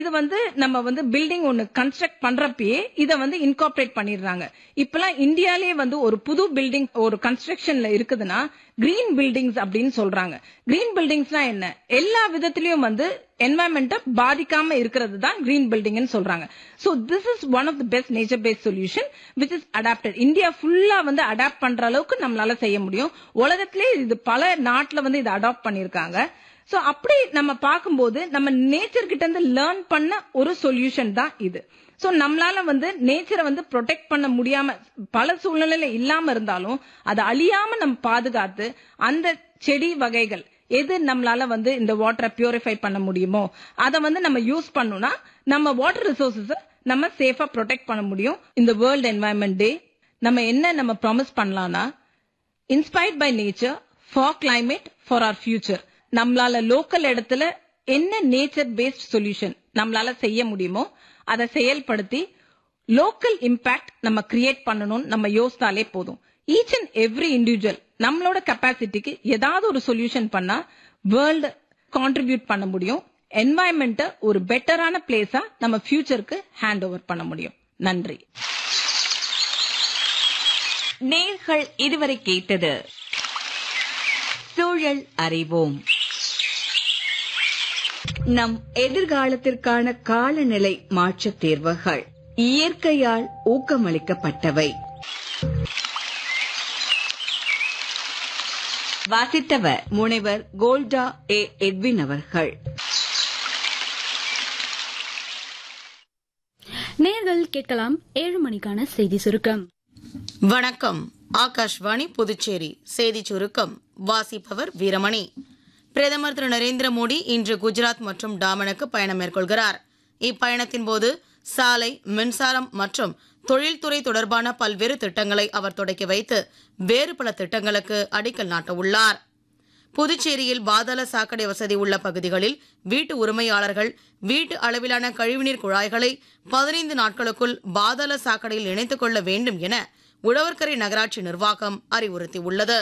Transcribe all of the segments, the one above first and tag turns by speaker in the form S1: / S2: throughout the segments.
S1: இது வந்து நம்ம வந்து பில்டிங் ஒன்னு கன்ஸ்ட்ரக்ட் பண்றப்பயே இத வந்து இன்கார்பரேட் பண்ணிடுறாங்க இப்பெல்லாம் இந்தியாலே வந்து ஒரு புது பில்டிங் ஒரு கன்ஸ்ட்ரக்ஷன்ல இருக்குதுன்னா கிரீன் பில்டிங்ஸ் அப்படின்னு சொல்றாங்க கிரீன் பில்டிங்ஸ்னா என்ன எல்லா விதத்திலயும் வந்து என்வாயன்மெண்ட்டை பாதிக்காம இருக்கிறது தான் கிரீன் பில்டிங்னு சொல்றாங்க so this is one of the best nature based solution which is adapted India ஃபுல்லா வந்து அடாப்ட் பண்ற அளவுக்கு நம்மளால செய்ய முடியும் உலகத்திலே இது பல நாட்டுல வந்து இதை அடாப்ட் பண்ணிருக்காங்க சோ அப்படி நம்ம பார்க்கும்போது நம்ம நேச்சர் கிட்ட இருந்து லேர்ன் பண்ண ஒரு சொல்யூஷன் தான் இது சோ நம்மளால வந்து நேச்சரை வந்து ப்ரொடெக்ட் பண்ண முடியாம பல சூழ்நிலையில இல்லாம இருந்தாலும் அதை அழியாம நம்ம பாதுகாத்து அந்த செடி வகைகள் எது நம்மளால வந்து இந்த வாட்டரை பியூரிஃபை பண்ண முடியுமோ அதை வந்து நம்ம யூஸ் பண்ணோம்னா நம்ம வாட்டர் ரிசோர்சஸ நம்ம சேஃபா ப்ரொடெக்ட் பண்ண முடியும் இந்த வேர்ல்ட் என்வாயன்மெண்ட் டே நம்ம என்ன நம்ம ப்ராமிஸ் பண்ணலாம்னா inspired by nature for climate for our future நம்மளால லோக்கல் இடத்துல என்ன நேச்சர் பேஸ்ட் சொல்யூஷன் நம்மளால செய்ய முடியுமோ அதை செயல்படுத்தி லோக்கல் இம்பாக்ட் நம்ம கிரியேட் பண்ணணும்னு நம்ம யோசித்தாலே போதும் ஈச் அண்ட் எவ்ரி இண்டிவிஜுவல் நம்மளோட கெப்பாசிட்டிக்கு ஏதாவது ஒரு சொல்யூஷன் பண்ணா வேர்ல்டு கான்ட்ரிபியூட் பண்ண முடியும் என்வாயன்மெண்ட்டை ஒரு பெட்டரான பிளேஸா நம்ம ஃபியூச்சருக்கு ஹேண்ட் ஓவர் பண்ண முடியும் நன்றி
S2: நேர்கள் இதுவரை கேட்டது சூழல் அறிவோம் நம் எதிர்காலத்திற்கான காலநிலை மாற்றத் தேர்வுகள் இயற்கையால் ஊக்கமளிக்கப்பட்டவை வாசித்தவர் முனைவர் கோல்டா ஏ எட்வின் அவர்கள்
S3: நேர்கள் கேட்கலாம் ஏழு மணிக்கான செய்தி சுருக்கம்
S4: வணக்கம் ஆகாஷ்வாணி புதுச்சேரி செய்திச் சுருக்கம் வாசிப்பவர் வீரமணி பிரதமர் திரு நரேந்திர மோடி இன்று குஜராத் மற்றும் டாமனுக்கு பயணம் மேற்கொள்கிறார் இப்பயணத்தின் போது சாலை மின்சாரம் மற்றும் தொழில்துறை தொடர்பான பல்வேறு திட்டங்களை அவர் தொடக்கி வைத்து வேறு பல திட்டங்களுக்கு அடிக்கல் நாட்ட உள்ளார் புதுச்சேரியில் பாதாள சாக்கடை வசதி உள்ள பகுதிகளில் வீட்டு உரிமையாளர்கள் வீட்டு அளவிலான கழிவுநீர் குழாய்களை பதினைந்து நாட்களுக்குள் பாதாள சாக்கடையில் இணைத்துக் கொள்ள வேண்டும் என உழவர்கரை நகராட்சி நிர்வாகம் அறிவுறுத்தியுள்ளது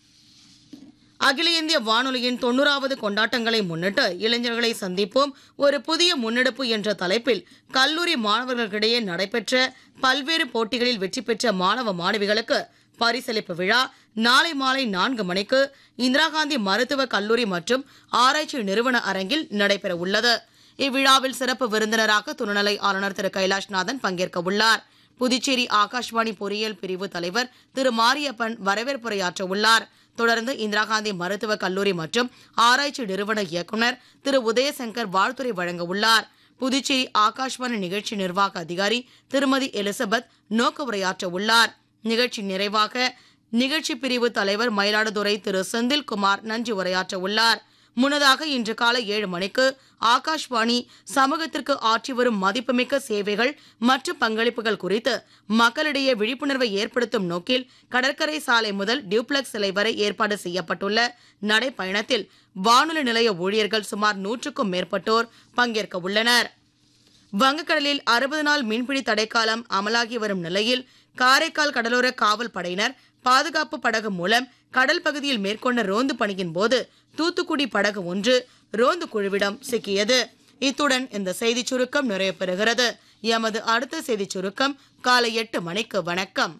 S4: அகில இந்திய வானொலியின் தொண்ணூறாவது கொண்டாட்டங்களை முன்னிட்டு இளைஞர்களை சந்திப்போம் ஒரு புதிய முன்னெடுப்பு என்ற தலைப்பில் கல்லூரி மாணவர்களுக்கிடையே நடைபெற்ற பல்வேறு போட்டிகளில் வெற்றி பெற்ற மாணவ மாணவிகளுக்கு பரிசளிப்பு விழா நாளை மாலை நான்கு மணிக்கு இந்திரா காந்தி மருத்துவக் கல்லூரி மற்றும் ஆராய்ச்சி நிறுவன அரங்கில் நடைபெற உள்ளது இவ்விழாவில் சிறப்பு விருந்தினராக துணைநிலை ஆளுநர் திரு கைலாஷ்நாதன் பங்கேற்க உள்ளார் புதுச்சேரி ஆகாஷ்வாணி பொறியியல் பிரிவு தலைவர் திரு மாரியப்பன் வரவேற்புரையாற்ற உள்ளார் தொடர்ந்து இந்திரா காந்தி மருத்துவக் கல்லூரி மற்றும் ஆராய்ச்சி நிறுவன இயக்குனர் திரு உதயசங்கர் வாழ்த்துரை வழங்க உள்ளார் புதுச்சேரி ஆகாஷ்வாணி நிகழ்ச்சி நிர்வாக அதிகாரி திருமதி எலிசபெத் நோக்க உரையாற்ற உள்ளார் நிகழ்ச்சி நிறைவாக நிகழ்ச்சி பிரிவு தலைவர் மயிலாடுதுறை திரு செந்தில்குமார் நன்றி உரையாற்ற உள்ளார் முன்னதாக இன்று காலை ஏழு மணிக்கு ஆகாஷ்வாணி சமூகத்திற்கு ஆற்றி வரும் மதிப்புமிக்க சேவைகள் மற்றும் பங்களிப்புகள் குறித்து மக்களிடையே விழிப்புணர்வை ஏற்படுத்தும் நோக்கில் கடற்கரை சாலை முதல் டியூப்ளெக்ஸ் சிலை வரை ஏற்பாடு செய்யப்பட்டுள்ள நடைப்பயணத்தில் வானொலி நிலைய ஊழியர்கள் சுமார் நூற்றுக்கும் மேற்பட்டோர் பங்கேற்க உள்ளனர் வங்கக்கடலில் அறுபது நாள் மீன்பிடி தடைக்காலம் அமலாகி வரும் நிலையில் காரைக்கால் கடலோர காவல் படையினர் பாதுகாப்பு படகு மூலம் கடல் பகுதியில் மேற்கொண்ட ரோந்து பணியின் போது தூத்துக்குடி படகு ஒன்று ரோந்து குழுவிடம் சிக்கியது இத்துடன் இந்த செய்திச் சுருக்கம் நிறைவு பெறுகிறது எமது அடுத்த செய்திச் சுருக்கம் காலை எட்டு மணிக்கு வணக்கம்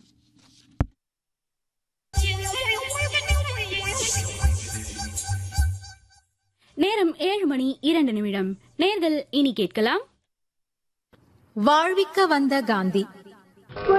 S3: நேரம் ஏழு மணி இரண்டு நிமிடம் நேர்கள் இனி கேட்கலாம்
S5: வாழ்விக்க வந்த காந்தி